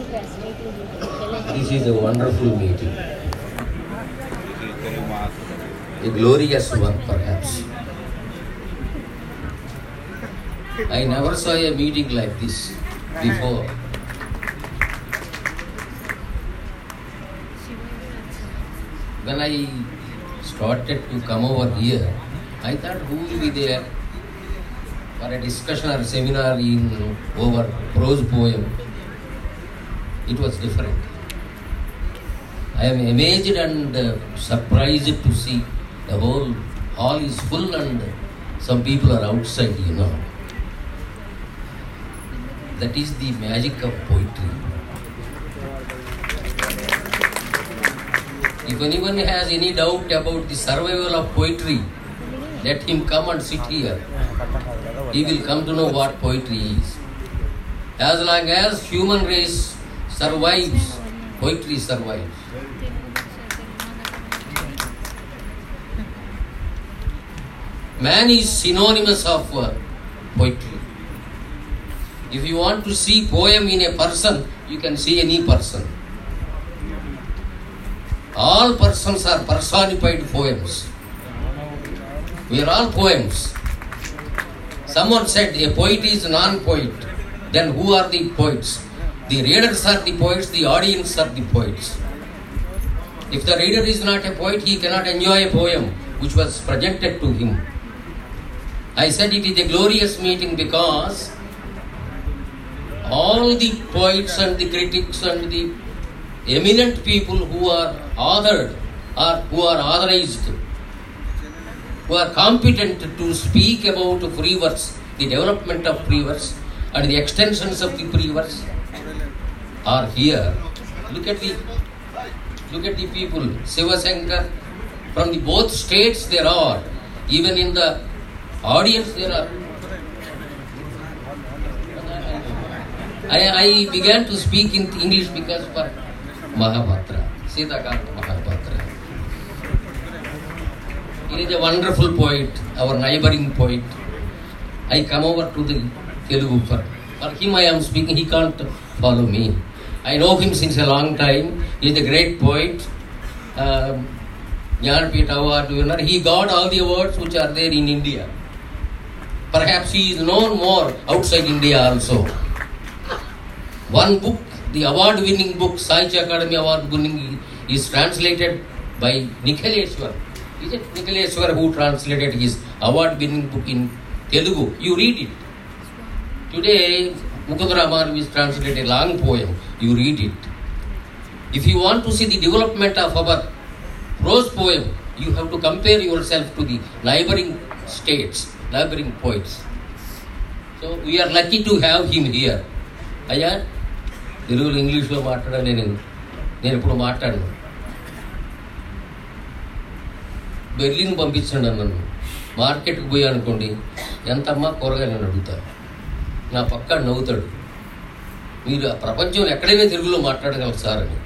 This is a wonderful meeting. A glorious one, perhaps. I never saw a meeting like this before. When I started to come over here, I thought who will be there for a discussion or seminar in over prose poem. It was different. I am amazed and uh, surprised to see the whole hall is full and some people are outside, you know. That is the magic of poetry. If anyone has any doubt about the survival of poetry, let him come and sit here. He will come to know what poetry is. As long as human race survives, poetry survives. Man is synonymous of uh, poetry. If you want to see poem in a person, you can see any person. All persons are personified poems. We are all poems. Someone said a poet is non-poet. Then who are the poets? The readers are the poets, the audience are the poets. If the reader is not a poet, he cannot enjoy a poem which was presented to him. I said it is a glorious meeting because all the poets and the critics and the eminent people who are authored or who are authorized, who are competent to speak about free verse, the development of free verse and the extensions of the free verse are here. Look at the look at the people. Siva Shankar, from the both states there are. Even in the audience there are. I, I began to speak in English because for Mahabhatra, Siddhakarta Mahabhatra. He is a wonderful poet, our neighboring poet. I come over to the Telugu for, for him I am speaking, he can't follow me. I know him since a long time. He is a great poet. Um, Jnanapita Award winner. He got all the awards which are there in India. Perhaps he is known more outside India also. One book, the award winning book, Sahitya Academy Award winning, is translated by Nikhaleshwar. Is it Nikhaleshwar who translated his award winning book in Telugu? You read it. Today, Mukundaraman is translated a long poem. You read it. If you want to see the development of our prose poem, you have to compare yourself to the neighboring states, neighboring poets. So we are lucky to have him here. అయ్యా తెలుగులో ఇంగ్లీష్లో మాట్లాడా నేను నేను ఇప్పుడు మాట్లాడను Berlin పంపించండి నన్ను మార్కెట్కి పోయా అనుకోండి ఎంతమ్మా కూరగాయలు నేను అడుగుతా నా పక్క నవ్వుతాడు మీరు ఆ ప్రపంచంలో ఎక్కడైనా తెలుగులో మాట్లాడగలరు సార్ అని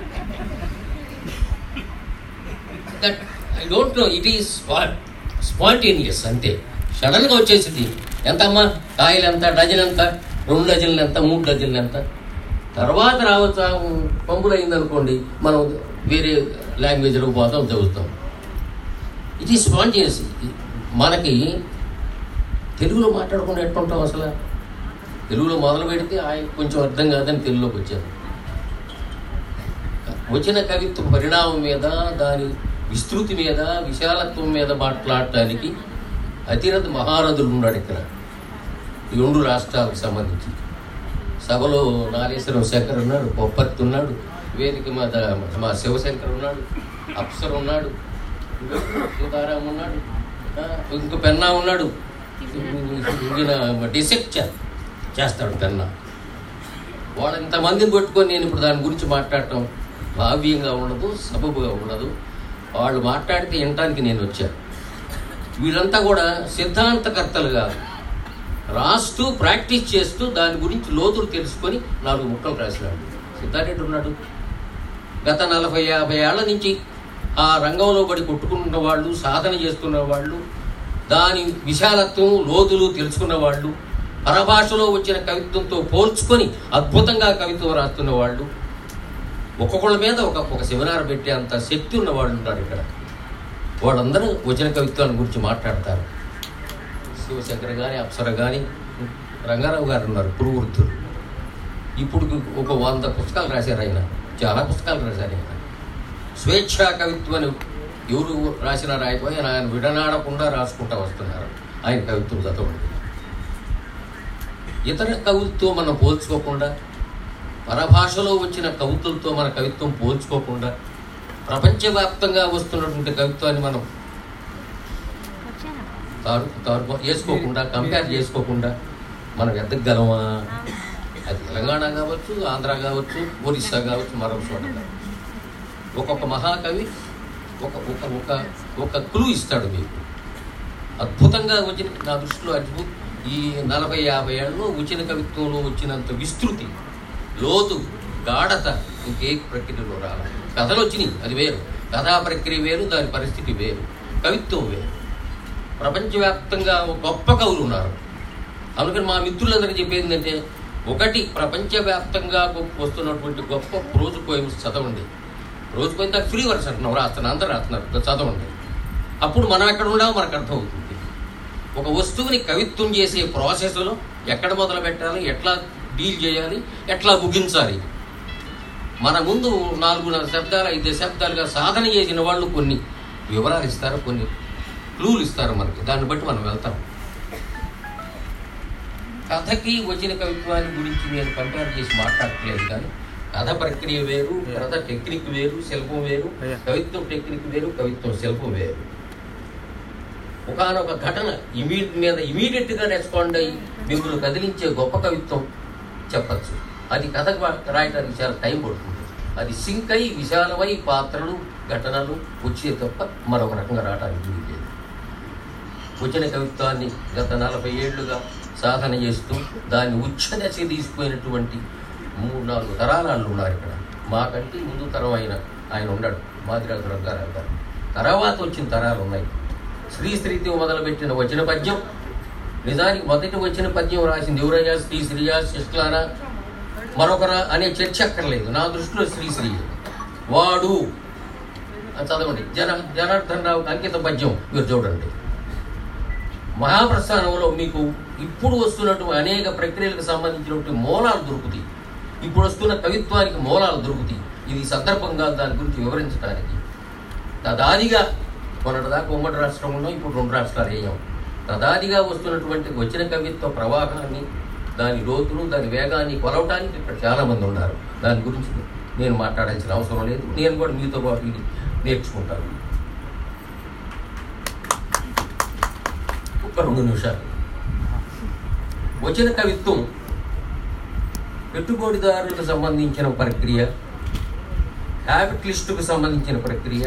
that I don't know it is spontaneous అంతే సడన్గా వచ్చేసింది ఎంతమ్మా కాయలు ఎంత డజన్ ఎంత రెండు డజన్లు ఎంత మూడు డజన్లు ఎంత తర్వాత రావచ్చు పంపులు అయిందనుకోండి మనం వేరే లాంగ్వేజ్లో పోతాం చదువుతాం ఇట్ ఈస్ స్పాంటేనియస్ మనకి తెలుగులో మాట్లాడకుండా ఎట్టుంటాం అసలు తెలుగులో మొదలు పెడితే ఆయన కొంచెం అర్థం కాదని తెలుగులోకి వచ్చాను వచ్చిన కవిత్వ పరిణామం మీద దాని విస్తృతి మీద విశాలత్వం మీద మాట్లాడటానికి అతిరథ మహారథులు ఉన్నాడు ఇక్కడ ఈ రెండు రాష్ట్రాలకు సంబంధించి సభలో నాగేశ్వరం శంకర్ ఉన్నాడు పొప్పత్తి ఉన్నాడు వేదిక మీద మా శివశంకర్ ఉన్నాడు అప్సర్ ఉన్నాడు సీతారాం ఉన్నాడు ఆ, ఇంక పెన్నా ఉన్నాడు ఈయన డిసెక్ట్ చేస్తాడు పెన్నా వాళ్ళు ఇంతమందిని పట్టుకొని నేను ఇప్పుడు దాని గురించి మాట్లాడటం భావ్యంగా ఉండదు సబబుగా ఉండదు వాళ్ళు మాట్లాడితే వినటానికి నేను వచ్చాను వీళ్ళంతా కూడా సిద్ధాంతకర్తలుగా రాస్తూ ప్రాక్టీస్ చేస్తూ దాని గురించి లోతులు తెలుసుకొని నాలుగు ముక్కలు రాసినాడు సిద్ధారెడ్డి ఉన్నాడు గత నలభై యాభై ఏళ్ల నుంచి ఆ రంగంలో పడి కొట్టుకున్న వాళ్ళు సాధన చేస్తున్న వాళ్ళు దాని విశాలత్వం లోతులు తెలుసుకున్న వాళ్ళు పరభాషలో వచ్చిన కవిత్వంతో పోల్చుకొని అద్భుతంగా కవిత్వం రాస్తున్న వాళ్ళు ఒక్కొక్కళ్ళ మీద ఒక ఒక సెమినార్ పెట్టే అంత శక్తి ఉన్న వాళ్ళు ఉంటారు ఇక్కడ వాళ్ళందరూ వచన కవిత్వాన్ని గురించి మాట్లాడతారు శివశంకర్ కానీ అప్సర కానీ రంగారావు గారు ఉన్నారు పురువృత్తులు ఇప్పుడు ఒక వంద పుస్తకాలు రాశారు ఆయన చాలా పుస్తకాలు రాశారు ఆయన స్వేచ్ఛా కవిత్వం అని ఎవరు రాసిన రాయకపోయి ఆయన విడనాడకుండా రాసుకుంటా వస్తున్నారు ఆయన కవిత్వం చదవండి ఇతర కవులతో మనం పోల్చుకోకుండా పరభాషలో వచ్చిన కవితలతో మన కవిత్వం పోల్చుకోకుండా ప్రపంచవ్యాప్తంగా వస్తున్నటువంటి కవిత్వాన్ని మనం తారు తారు వేసుకోకుండా కంపేర్ చేసుకోకుండా మనం ఎదగలమా అది తెలంగాణ కావచ్చు ఆంధ్ర కావచ్చు ఒరిస్సా కావచ్చు మరొక చోట కావచ్చు ఒక్కొక్క మహాకవి ఒక ఒక ఒక ఒక క్లూ ఇస్తాడు మీకు అద్భుతంగా వచ్చిన నా దృష్టిలో అద్భుత ఈ నలభై యాభై ఏళ్ళలో వచ్చిన కవిత్వంలో వచ్చినంత విస్తృతి లోతు గాఢత ఇంకే ప్రక్రియలో రావాలి కథలు వచ్చినాయి అది వేరు కథా ప్రక్రియ వేరు దాని పరిస్థితి వేరు కవిత్వం వేరు ప్రపంచవ్యాప్తంగా ఒక గొప్ప కవులు ఉన్నారు అందుకని మా మిత్రులందరికీ చెప్పేది ఏంటంటే ఒకటి ప్రపంచవ్యాప్తంగా గొప్ప వస్తున్నటువంటి గొప్ప రోజు పోయిమ్స్ చదవండి రోజు పోయిన దాకా ఫ్రీ వర్స్ అంటున్నాం రాస్తున్నారు అందరూ రాస్తున్నారు చదవండి అప్పుడు మనం ఎక్కడ ఉన్నామో మనకు అర్థమవుతుంది ఒక వస్తువుని కవిత్వం చేసే ప్రాసెస్లో ఎక్కడ మొదలు పెట్టాలి ఎట్లా డీల్ చేయాలి ఎట్లా ముగించాలి మన ముందు నాలుగున్నర శబ్దాలు ఐదు శబ్దాలుగా సాధన చేసిన వాళ్ళు కొన్ని వివరాలు ఇస్తారు కొన్ని క్లూలు ఇస్తారు మనకి దాన్ని బట్టి మనం వెళ్తాం కథకి వచ్చిన కవిత్వాన్ని గురించి నేను కంపేర్ చేసి మాట్లాడట్లేదు కానీ కథ ప్రక్రియ వేరు కథ టెక్నిక్ వేరు శిల్పం వేరు కవిత్వం టెక్నిక్ వేరు కవిత్వం శిల్పం వేరు ఒకనొక ఘటన ఇమీ మీద ఇమీడియట్ గా రెస్పాండ్ అయ్యి మిమ్మల్ని కదిలించే గొప్ప కవిత్వం చెప్పచ్చు అది కథ రాయడానికి చాలా టైం పడుతుంది అది సింక్ అయి విశాలమై పాత్రలు ఘటనలు వచ్చే తప్ప మరొక రకంగా రావడానికి వీలు లేదు వచ్చిన కవిత్వాన్ని గత నలభై ఏళ్లుగా సాధన చేస్తూ దాన్ని ఉచ్చ దశ తీసుకుపోయినటువంటి మూడు నాలుగు తరాల వాళ్ళు ఉన్నారు ఇక్కడ మాకంటే ముందు తరం ఆయన ఆయన ఉన్నాడు మాదిరాజు రంగారావు గారు తర్వాత వచ్చిన తరాలు ఉన్నాయి శ్రీశ్రీతో మొదలుపెట్టిన వచ్చిన పద్యం నిజానికి మొదటి వచ్చిన పద్యం రాసింది ఎవరయ్యా శ్రీ శ్రీయా శిష్లానా మరొకరా అనే చర్చ అక్కర్లేదు నా దృష్టిలో శ్రీశ్రీ వాడు అది చదవండి జన జనార్దన్ రావు అంకిత పద్యం మీరు చూడండి మహాప్రస్థానంలో మీకు ఇప్పుడు వస్తున్నటువంటి అనేక ప్రక్రియలకు సంబంధించినటువంటి మూలాలు దొరుకుతాయి ఇప్పుడు వస్తున్న కవిత్వానికి మూలాలు దొరుకుతాయి ఇది సందర్భంగా దాని గురించి వివరించడానికి తదాదిగా మొన్నటిదాకా ఉమ్మడి రాష్ట్రం ఉన్నాం ఇప్పుడు రెండు రాష్ట్రాలు వేయం తదాదిగా వస్తున్నటువంటి వచ్చిన కవిత్వ ప్రవాహాన్ని దాని లోతును దాని వేగాన్ని కొలవటానికి ఇక్కడ చాలా మంది ఉన్నారు దాని గురించి నేను మాట్లాడాల్సిన అవసరం లేదు నేను కూడా మీతో పాటు ఇది నేర్చుకుంటాను ఒక రెండు నిమిషాలు వచ్చిన కవిత్వం పెట్టుబడిదారులకు సంబంధించిన ప్రక్రియ క్యాపిటలిస్టుకు సంబంధించిన ప్రక్రియ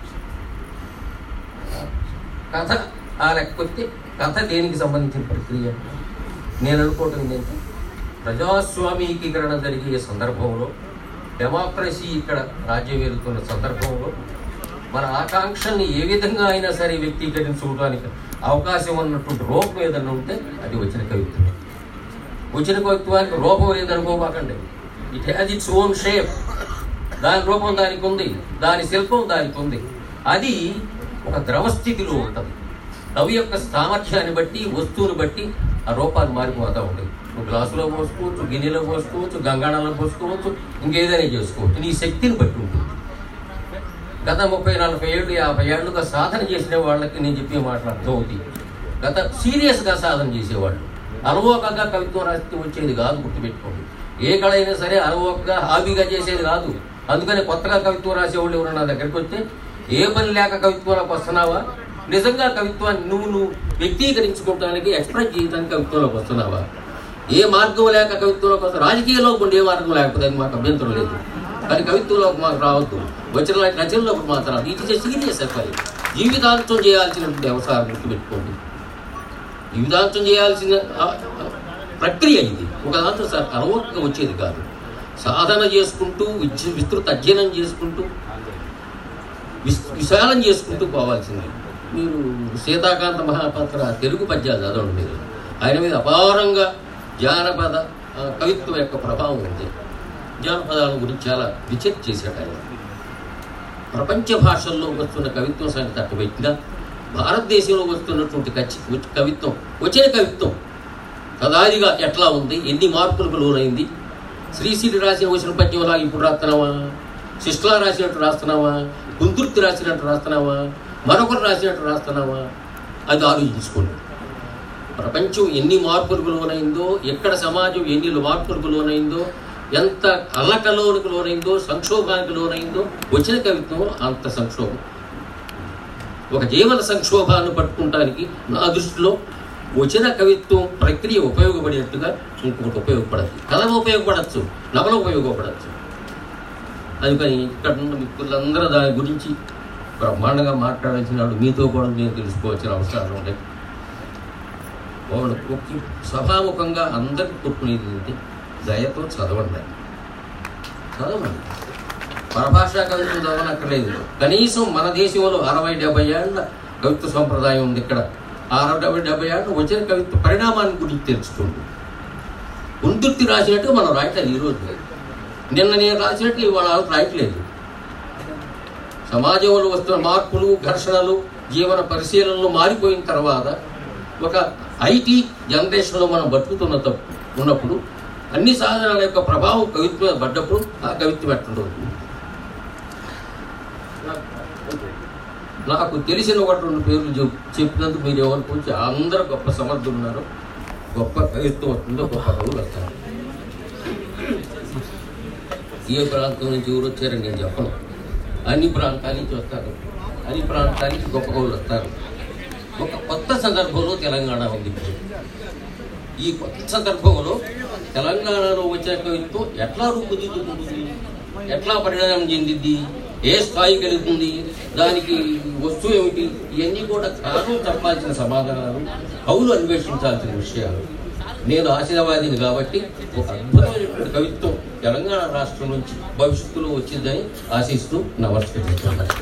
కథ ఆ లెక్కొస్తే కథ దేనికి సంబంధించిన ప్రక్రియ నేను అనుకోవటం ఏంటంటే ప్రజాస్వామీకీకరణ జరిగే సందర్భంలో డెమోక్రసీ ఇక్కడ రాజ్యం వెళ్తున్న సందర్భంలో మన ఆకాంక్షల్ని ఏ విధంగా అయినా సరే వ్యక్తీకరించుకోవడానికి అవకాశం ఉన్నటువంటి రూపం ఏదన్నా ఉంటే అది వచ్చిన కవిత్వం వచ్చిన కవిత్వానికి రూపం లేదనుకోబాకండి it has its own shape దాని రూపం దానికి ఉంది దాని శిల్పం దానికి ఉంది అది ఒక ద్రవస్థితిలో ఉంటుంది కవి యొక్క సామర్థ్యాన్ని బట్టి వస్తువుని బట్టి ఆ రూపాలు మారిపోతూ ఉంటాయి నువ్వు గ్లాసులో పోసుకోవచ్చు గిన్నెలో పోసుకోవచ్చు గంగాణంలో పోసుకోవచ్చు ఇంకేదైనా చేసుకోవచ్చు నీ శక్తిని బట్టి ఉంటుంది గత ముప్పై నలభై ఏళ్ళు యాభై ఏళ్ళుగా సాధన చేసిన వాళ్ళకి నేను చెప్పే మాటలు అర్థమవుతాయి గత సీరియస్గా సాధన చేసేవాళ్ళు అలవోకగా కవిత్వం రాస్తే వచ్చేది కాదు గుర్తుపెట్టుకోండి ఏ కళ అయినా సరే అలవోకగా హాబీగా చేసేది కాదు అందుకని కొత్తగా కవిత్వం రాసేవాళ్ళు ఎవరు నా దగ్గరికి వస్తే ఏ పని లేక కవిత్వంలోకి వస్తున్నావా నిజంగా కవిత్వాన్ని నువ్వు నువ్వు వ్యక్తీకరించుకోవడానికి ఎక్స్ప్రెస్ చేయడానికి కవిత్వంలోకి వస్తున్నావా ఏ మార్గం లేక కవిత్వంలోకి వస్తా రాజకీయంలో ఉండే ఏ మార్గం లేకపోతే అది మాకు అభ్యంతరం లేదు కానీ కవిత్వంలోకి మాకు రావద్దు వచ్చిన రచనలోకి మాత్రం ఇట్ ఇస్ సీరియస్ అసలు జీవితాంతం చేయాల్సినటువంటి అవసరం గుర్తుపెట్టుకోండి జీవితాంతం చేయాల్సిన ఆ, ఆ, ప్రక్రియ ఇది ఒక దాంతో సార్ అలవాటుగా వచ్చేది కాదు సాధన చేసుకుంటూ విద్య- విస్తృత అధ్యయనం చేసుకుంటూ విస్- విశాలం చేసుకుంటూ పోవాల్సింది మీరు సీతాకాంత మహాపాత్ర తెలుగు పద్యాలు చదవండి మీరు ఆయన మీద అపారంగా జానపద ఆ, కవిత్వం యొక్క ప్రభావం ఉంది జానపదాల గురించి చాలా రీసెర్చ్ చేశాడు ఆయన ప్రపంచ భాషల్లో వస్తున్న కవిత్వం సంగతి అట్టు పెట్టినా భారతదేశంలో వస్తున్నటువంటి కచ్చి కవిత్వం వచ్చిన కవిత్వం కదాదిగా ఎట్లా ఉంది ఎన్ని మార్పులకు లోనైంది శ్రీశ్రీ రాసిన వచ్చిన పద్యంలా ఇప్పుడు రాస్తున్నావా శిష్లా రాసినట్టు రాస్తున్నావా కుందుర్తి రాసినట్టు రాస్తున్నావా మరొకరు రాసినట్టు రాస్తున్నావా అది ఆలోచించుకోండి ప్రపంచం ఎన్ని మార్పులకు లోనైందో ఎక్కడ సమాజం ఎన్ని మార్పులకు లోనైందో ఎంత అల్లకలోనికి లోనైందో సంక్షోభానికి లోనైందో వచ్చిన కవిత్వం అంత సంక్షోభం ఒక జీవన సంక్షోభాన్ని పట్టుకుంటానికి నా దృష్టిలో వచ్చిన కవిత్వం ప్రక్రియ ఉపయోగపడేట్టుగా ఇంకొకటి ఉపయోగపడదు కథ ఉపయోగపడచ్చు నవల ఉపయోగపడచ్చు అందుకని ఇక్కడ ఉన్న మిత్రులందరూ దాని గురించి బ్రహ్మాండంగా మాట్లాడాల్సినాడు మీతో కూడా నేను తెలుసుకోవాల్సిన అవసరాలు ఉంటాయి వాళ్ళు ఒక్క సభాముఖంగా అందరికి కొట్టుకునేది ఏంటి దయతో చదవండి చదవండి పరభాషా కవిత్వం చదవనక్కర్లేదు కనీసం మన దేశంలో అరవై డెబ్బై ఏళ్ళ కవిత్వ సంప్రదాయం ఉంది ఇక్కడ ఆ అరవై డెబ్బై డెబ్బై ఏళ్ళు వచ్చిన కవిత్వ పరిణామాన్ని గురించి తెలుసుకోండి ఉంతుర్తి రాసినట్టు మనం రాయట్లేదు ఈరోజు నిన్న నేను రాసినట్టు ఇవాళ రాయట్లేదు సమాజంలో వస్తున్న మార్పులు ఘర్షణలు జీవన పరిశీలనలు మారిపోయిన తర్వాత ఒక ఐటీ జనరేషన్లో మనం బతుకుతున్న తప్పు ఉన్నప్పుడు అన్ని సాధనాల యొక్క ప్రభావం కవిత్వం మీద పడ్డప్పుడు ఆ కవిత్వం ఎట్లుంటుంది నాకు తెలిసిన ఒకటి రెండు పేర్లు చెప్ చెప్పినందుకు మీరు ఏమనుకోవచ్చు అందరూ గొప్ప సమర్థులు ఉన్నారు గొప్ప కవిత్వం వస్తుందో గొప్ప కవులు వస్తారు ఏ ప్రాంతం నుంచి ఊరు వచ్చారని నేను చెప్పను అన్ని ప్రాంతాల నుంచి వస్తారు అన్ని ప్రాంతానికి గొప్ప కవులు వస్తారు ఒక కొత్త సందర్భంలో తెలంగాణ ఉంది ఇప్పుడు. ఈ కొత్త సందర్భంలో తెలంగాణలో వచ్చిన కవిత్వం ఎట్లా రూపుదిద్దుకుంటుంది ఎట్లా పరిణామం చెందిద్ది ఏ స్థాయికి వెళుతుంది దానికి వస్తువు ఏమిటి ఇవన్నీ కూడా కారణం చెప్పాల్సిన సమాధానాలు కవులు అన్వేషించాల్సిన విషయాలు నేను ఆశీర్వాదిని కాబట్టి ఒక అద్భుతమైనటువంటి కవిత్వం తెలంగాణ రాష్ట్రం నుంచి భవిష్యత్తులో వచ్చిందని ఆశిస్తూ నమస్కరిస్తున్నాను